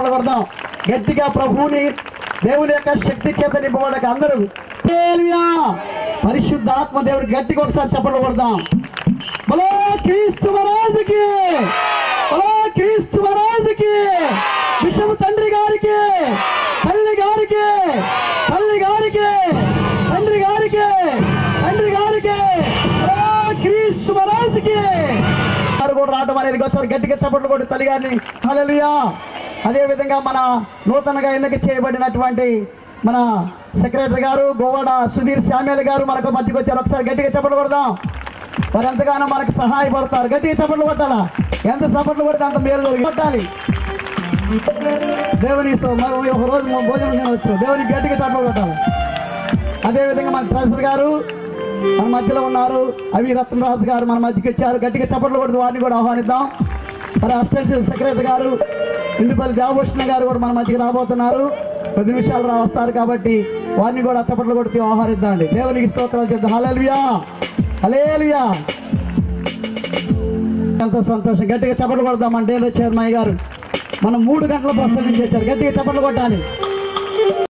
చప్పట్లు కొడదాం గట్టిగా ప్రభువుని దేవుని యొక్క శక్తి చేత నింపబడక అందరూ హల్లెలూయా! పరిశుద్ధ ఆత్మ దేవుడికి గట్టిగా ఒకసారి చప్పట్లు కొడదాం బలో క్రీస్తు మహారాజుకి బలో క్రీస్తు మహారాజుకి విషము తండ్రి గారికి తల్లి గారికి తల్లి గారికి తండ్రి గారికి తండ్రి గారికి బలో క్రీస్తు మహారాజుకి వారు కూడా రావడం అనేది ఒకసారి గట్టిగా చప్పట్లు కొట్టి తల్లి గారిని హల్లెలూయా అదే విధంగా మన నూతనగా ఎన్నిక చేయబడినటువంటి మన సెక్రటరీ గారు గోవాడ సుధీర్ శామ్యాల్ గారు మనకు మధ్యకి వచ్చారు ఒకసారి గట్టిగా చప్పట్లు కొడదాం వారు ఎంతగానో మనకు సహాయపడతారు గట్టిగా చప్పట్లు కొట్టాలా ఎంత చప్పట్లు కొడితే అంత మేలు జరిగి కొట్టాలి దేవుని ఇష్టం మరి ఒక రోజు మా భోజనం తినవచ్చు దేవునికి గట్టిగా చప్పట్లు కొట్టాలి అదే విధంగా మన ట్రెజర్ గారు మన మధ్యలో ఉన్నారు అవి రత్నరాజు గారు మన మధ్యకి వచ్చారు గట్టిగా చప్పట్లు కొడుతూ వారిని కూడా ఆహ్వానిద్దాం మరి అసిస్టెంట్ సెక్రటరీ గారు ఇందుపల్లి దేవభూషణ గారు కూడా మన మధ్యకి రాబోతున్నారు కొద్ది నిమిషాలు రా వస్తారు కాబట్టి వారిని కూడా చప్పట్లు కొడుతూ ఆహ్వానిద్దామండి దేవునికి స్తోత్రాలు చేద్దాం హలేలుయా హలేలుయా ఎంతో సంతోషం గట్టిగా చప్పట్లు కొడదాం మన డేలో చైర్మన్ గారు మనం మూడు గంటల ప్రసంగం చేశారు గట్టిగా చప్పట్లు కొట్టాలి